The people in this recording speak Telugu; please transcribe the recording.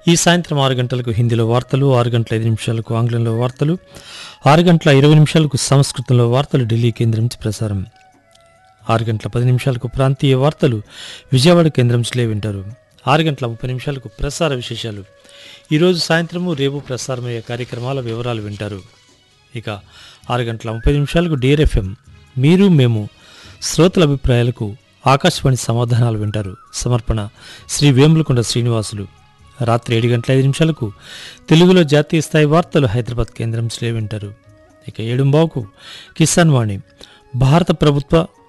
ఈ సాయంత్రం ఆరు గంటలకు హిందీలో వార్తలు ఆరు గంటల ఐదు నిమిషాలకు ఆంగ్లంలో వార్తలు ఆరు గంటల ఇరవై నిమిషాలకు సంస్కృతంలో వార్తలు ఢిల్లీ కేంద్రం నుంచి ప్రసారం ఆరు గంటల పది నిమిషాలకు ప్రాంతీయ వార్తలు విజయవాడ కేంద్రం నుంచి వింటారు ఆరు గంటల ముప్పై నిమిషాలకు ప్రసార విశేషాలు ఈరోజు సాయంత్రము రేపు ప్రసారమయ్యే కార్యక్రమాల వివరాలు వింటారు ఇక ఆరు గంటల ముప్పై నిమిషాలకు డిఆర్ఎఫ్ఎం మీరు మేము శ్రోతల అభిప్రాయాలకు ఆకాశవాణి సమాధానాలు వింటారు సమర్పణ శ్రీ వేములకొండ శ్రీనివాసులు రాత్రి ఏడు గంటల ఐదు నిమిషాలకు తెలుగులో జాతీయ స్థాయి వార్తలు హైదరాబాద్ కేంద్రం శ్రీ వింటారు ఇక ఏడుంబావుకు కిసాన్ వాణి భారత ప్రభుత్వ